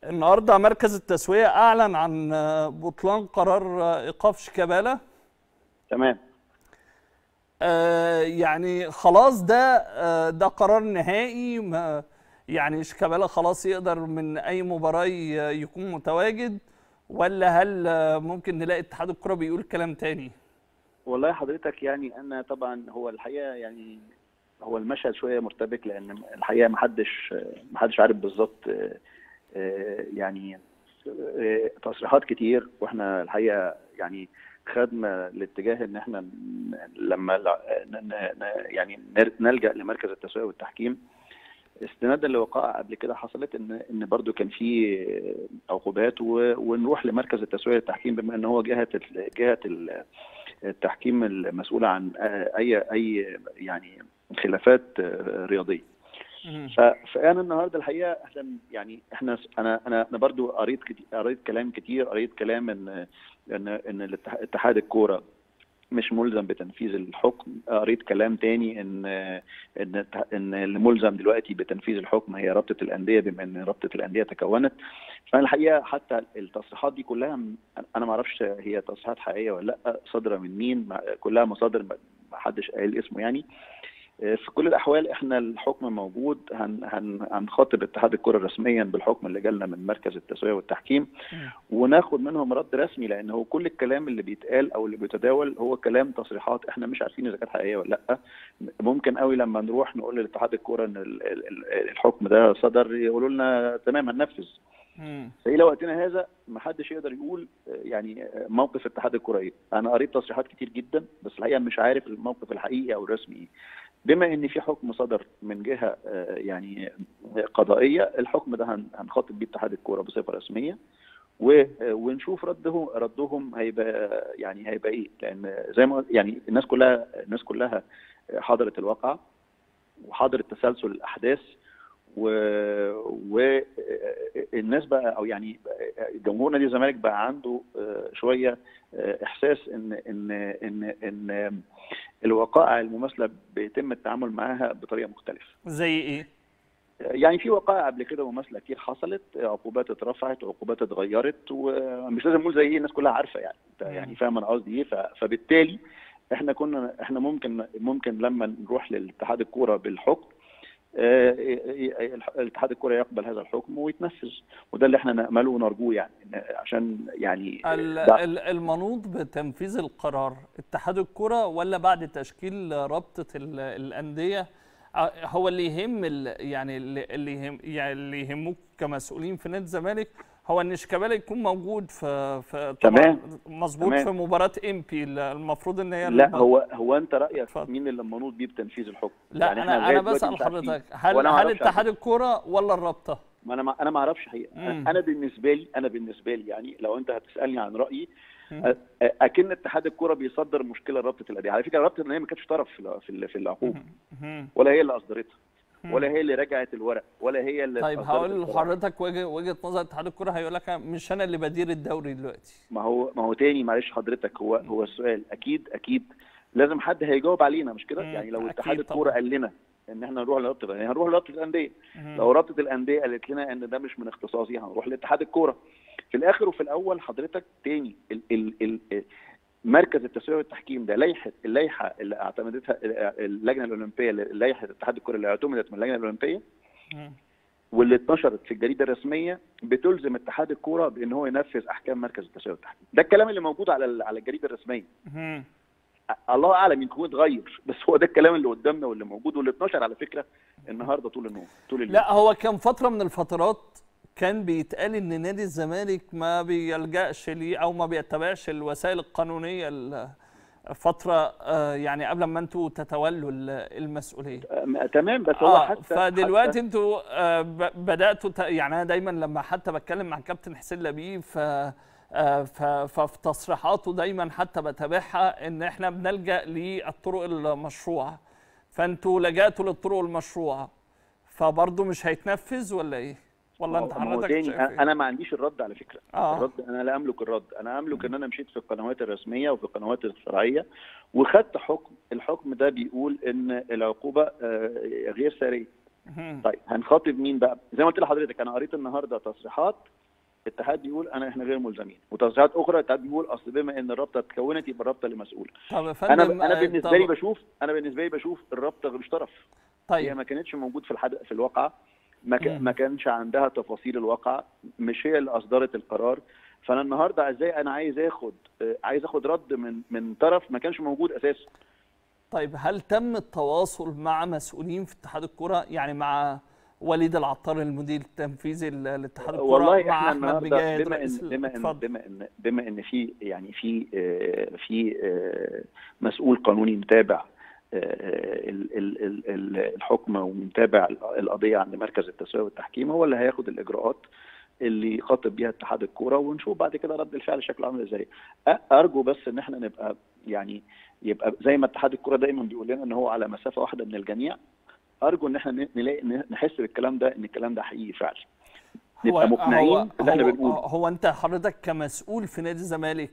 النهارده مركز التسويه اعلن عن بطلان قرار ايقاف شيكابالا تمام آه يعني خلاص ده آه ده قرار نهائي ما يعني شيكابالا خلاص يقدر من اي مباراه يكون متواجد ولا هل ممكن نلاقي اتحاد الكره بيقول كلام تاني؟ والله حضرتك يعني انا طبعا هو الحقيقه يعني هو المشهد شويه مرتبك لان الحقيقه ما حدش ما حدش عارف بالظبط يعني تصريحات كتير واحنا الحقيقه يعني خدنا الاتجاه ان احنا لما يعني نلجا لمركز التسويه والتحكيم استنادا لوقائع قبل كده حصلت ان ان برضو كان في عقوبات ونروح لمركز التسويه والتحكيم بما ان هو جهه جهه التحكيم المسؤوله عن اي اي يعني خلافات رياضيه. فانا النهارده الحقيقه احنا يعني احنا انا انا انا برضو قريت قريت كلام كتير قريت كلام ان ان ان اتحاد الكوره مش ملزم بتنفيذ الحكم قريت كلام تاني ان ان ان اللي ملزم دلوقتي بتنفيذ الحكم هي رابطه الانديه بما ان رابطه الانديه تكونت فانا الحقيقه حتى التصريحات دي كلها انا ما اعرفش هي تصريحات حقيقيه ولا لا صادره من مين كلها مصادر ما حدش قال اسمه يعني في كل الاحوال احنا الحكم موجود هن هن هنخاطب اتحاد الكره رسميا بالحكم اللي جالنا من مركز التسويه والتحكيم وناخد منهم رد رسمي لان هو كل الكلام اللي بيتقال او اللي بيتداول هو كلام تصريحات احنا مش عارفين اذا كانت حقيقيه ولا لا ممكن قوي لما نروح نقول لاتحاد الكره ان الحكم ده صدر يقولوا لنا تمام هننفذ فإلى وقتنا هذا ما حدش يقدر يقول يعني موقف اتحاد الكره ايه انا قريت تصريحات كتير جدا بس الحقيقه مش عارف الموقف الحقيقي او الرسمي ايه بما ان في حكم صدر من جهه يعني قضائيه الحكم ده هنخاطب بيه اتحاد الكوره بصفه رسميه ونشوف رده ردهم هيبقى يعني هيبقى ايه لان زي ما يعني الناس كلها الناس كلها حضرت الواقعه وحضرت تسلسل الاحداث و والناس بقى او يعني جمهور نادي الزمالك بقى عنده شويه احساس ان ان ان ان الوقائع المماثله بيتم التعامل معاها بطريقه مختلفه. زي ايه؟ يعني في وقائع قبل كده مماثله كتير حصلت عقوبات اترفعت عقوبات اتغيرت ومش لازم نقول زي ايه الناس كلها عارفه يعني يعني فاهم انا قصدي ايه فبالتالي احنا كنا احنا ممكن ممكن لما نروح لاتحاد الكوره بالحكم الاتحاد الكره يقبل هذا الحكم ويتنفذ وده اللي احنا نامله ونرجوه يعني عشان يعني المنوط بتنفيذ القرار اتحاد الكره ولا بعد تشكيل رابطه الانديه هو اللي يهم يعني اللي يهم يعني اللي يهموك كمسؤولين في نادي الزمالك هو ان شيكابالا يكون موجود في في تمام مظبوط تمام. في مباراه ام بي المفروض ان هي لا هو هو انت رايك ف... مين اللي منوط بيه بتنفيذ الحكم لا يعني انا انا بسال حضرتك هل هل اتحاد الكوره ولا الرابطه ما انا ما انا ما اعرفش حقيقه انا بالنسبه لي انا بالنسبه لي يعني لو انت هتسالني عن رايي اكن اتحاد الكوره بيصدر مشكله لرابطه الانديه على فكره رابطه الانديه ما كانتش طرف في في العقوبه ولا هي اللي اصدرتها ولا هي اللي رجعت الورق ولا هي اللي طيب هقول لحضرتك وجه وجهه نظر اتحاد الكوره هيقول لك مش انا اللي بدير الدوري دلوقتي ما هو ما هو تاني معلش حضرتك هو هو السؤال اكيد اكيد لازم حد هيجاوب علينا مش كده يعني لو اتحاد الكوره قال لنا ان احنا نروح لرابطه الانديه هنروح لرابطه الانديه لو رابطه الانديه قالت لنا ان ده مش من اختصاصي هنروح لاتحاد الكوره في الاخر وفي الاول حضرتك تاني ال ال ال مركز التسويه والتحكيم ده لائحه اللائحه اللي اعتمدتها اللجنه الاولمبيه لائحه اتحاد الكره اللي اعتمدت من اللجنه الاولمبيه واللي اتنشرت في الجريده الرسميه بتلزم اتحاد الكوره بان هو ينفذ احكام مركز التسويه والتحكيم ده الكلام اللي موجود على على الجريده الرسميه الله اعلم يمكن اتغير بس هو ده الكلام اللي قدامنا واللي موجود واللي اتنشر على فكره النهارده طول النوم طول اليوم لا هو كان فتره من الفترات كان بيتقال ان نادي الزمالك ما بيلجاش ليه او ما بيتبعش الوسائل القانونيه فتره يعني قبل ما انتوا تتولوا المسؤوليه تمام بس هو حتى فدلوقتي انتوا بداتوا يعني انا دايما لما حتى بتكلم مع كابتن حسين لبيب ف ففي تصريحاته دايما حتى بتابعها ان احنا بنلجا للطرق المشروعه فانتوا لجأتوا للطرق المشروعه فبرضه مش هيتنفذ ولا ايه؟ ولا انت حضرتك انا انا ما عنديش الرد على فكره آه. الرد انا لا املك الرد انا املك ان انا مشيت في القنوات الرسميه وفي القنوات الشرعيه وخدت حكم الحكم ده بيقول ان العقوبه غير ساريه مم. طيب هنخاطب مين بقى زي ما قلت لحضرتك انا قريت النهارده تصريحات الاتحاد بيقول انا احنا غير ملزمين وتصريحات اخرى الاتحاد بيقول اصل بما ان الرابطه اتكونت يبقى الرابطه اللي مسؤوله طب يا انا فندم انا آه، بالنسبه طب- لي بشوف انا بالنسبه لي بشوف الرابطه غير طرف هي طيب ما كانتش موجود في الحد... في الواقعه ما, ك... مم. ما كانش عندها تفاصيل الواقعه مش هي اللي اصدرت القرار فانا النهارده ازاي انا عايز اخد آه، عايز اخد رد من من طرف ما كانش موجود اساسا طيب هل تم التواصل مع مسؤولين في اتحاد الكرة يعني مع وليد العطار المدير التنفيذي ل- لاتحاد الكرة والله مع احنا احمد النهارده مجاهد بما رئيس ان ال- بما ان اتفضل. بما ان بما ان في يعني في آه، في آه، مسؤول قانوني متابع آه، ال- ال- ال- ال- الحكم ومتابع القضيه عند مركز التسويه والتحكيم هو اللي هياخد الاجراءات اللي يخاطب بيها اتحاد الكوره ونشوف بعد كده رد الفعل شكله عامل ازاي أ- ارجو بس ان احنا نبقى يعني يبقى زي ما اتحاد الكوره دايما بيقول لنا ان هو على مسافه واحده من الجميع ارجو ان احنا نلاقي نحس بالكلام ده ان الكلام ده حقيقي فعلا نبقى مقنعين هو باللي احنا هو, بنقوله هو انت حضرتك كمسؤول في نادي الزمالك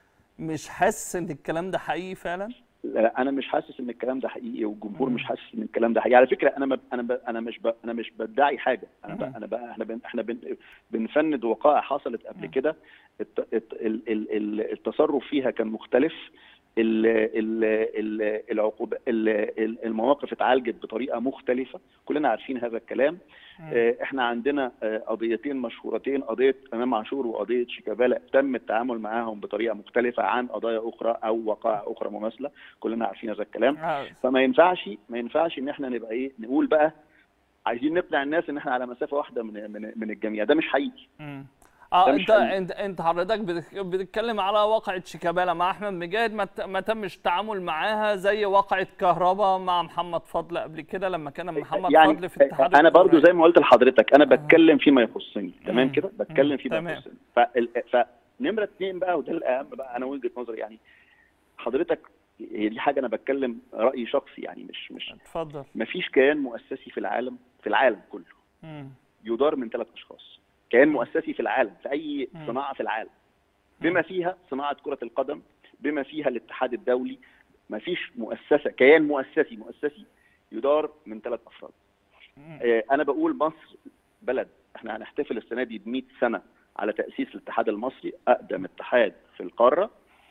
مش حاسس ان الكلام ده حقيقي فعلا؟ لا انا مش حاسس ان الكلام ده حقيقي والجمهور مم. مش حاسس ان الكلام ده حقيقي على فكره انا ب... انا ب... انا مش ب... انا مش بدعي حاجه انا ب... مم. انا ب... احنا بن... احنا بن... بنفند وقائع حصلت قبل مم. كده الت... الت... ال... ال... ال- التصرف فيها كان مختلف ال... ال... ال... العقوب ال... ال- المواقف اتعالجت بطريقه مختلفه كلنا عارفين هذا الكلام آه، احنا عندنا آه، قضيتين مشهورتين قضيه امام عاشور وقضيه شيكابالا تم التعامل معاهم بطريقه مختلفه عن قضايا اخرى او وقائع اخرى مماثله كلنا عارفين هذا الكلام عارف. فما ينفعش ما ينفعش ان احنا نبقى ايه نقول بقى عايزين نقنع الناس ان احنا على مسافه واحده من من, من الجميع ده مش حقيقي مم. اه ده مش انت حقيقي. انت انت حضرتك بتك- بتتكلم على واقعة شيكابالا مع احمد مجاهد ما, ت- ما تمش التعامل معاها زي واقعة كهربا مع محمد فضل قبل كده لما كان محمد يعني فضل في اتحاد انا الكورة. برضو زي ما قلت لحضرتك انا بتكلم فيما يخصني تمام مم. كده بتكلم مم. فيما تمام. يخصني فال... فنمره اثنين بقى وده الاهم بقى انا وجهه نظري يعني حضرتك هي دي حاجه انا بتكلم راي شخصي يعني مش مش اتفضل مفيش كيان مؤسسي في العالم في العالم كله مم. يدار من ثلاث اشخاص كيان مؤسسي في العالم في اي مم. صناعه في العالم بما فيها صناعه كره القدم بما فيها الاتحاد الدولي مفيش مؤسسه كيان مؤسسي مؤسسي يدار من ثلاث افراد مم. آه، انا بقول مصر بلد احنا هنحتفل السنه دي ب 100 سنه على تاسيس الاتحاد المصري اقدم اتحاد في القاره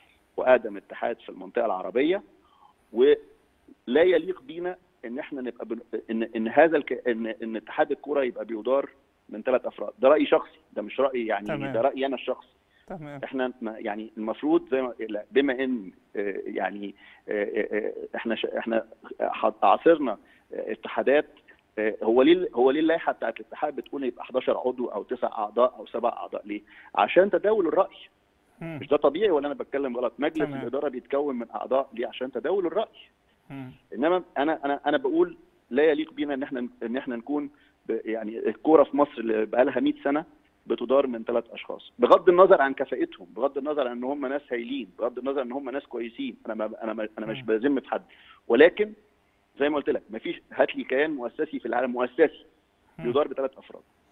واقدم اتحاد في المنطقه العربيه ولا يليق بينا ان احنا نبقى بن... ان ان هذا الك... ان ان اتحاد الكوره يبقى بيدار من ثلاث افراد ده راي شخصي ده مش راي يعني تمام. ده رايي انا الشخصي تمام احنا ما- يعني المفروض زي ما لا، بما ان آه، يعني آه، آه، احنا ش- احنا ح- عاصرنا آه، اتحادات آه، هو ليه هو ليه اللائحه بتاعت الاتحاد بتقول يبقى 11 عضو او 9 اعضاء او 7 اعضاء ليه؟ عشان تداول الراي مم. مش ده طبيعي ولا انا بتكلم غلط مجلس تمام. الاداره بيتكون من اعضاء ليه عشان تداول الراي مم. انما انا انا انا بقول لا يليق بينا ان احنا ان احنا نكون ب- يعني الكوره في مصر اللي بقى لها 100 سنه بتدار من ثلاث اشخاص بغض النظر عن كفاءتهم بغض النظر عن ان هم ناس هايلين بغض النظر ان هم ناس كويسين انا ما انا ما انا مش مم. بذم في حد ولكن زي ما قلت لك مفيش هات لي كيان مؤسسي في العالم مؤسسي مم. يدار بثلاث افراد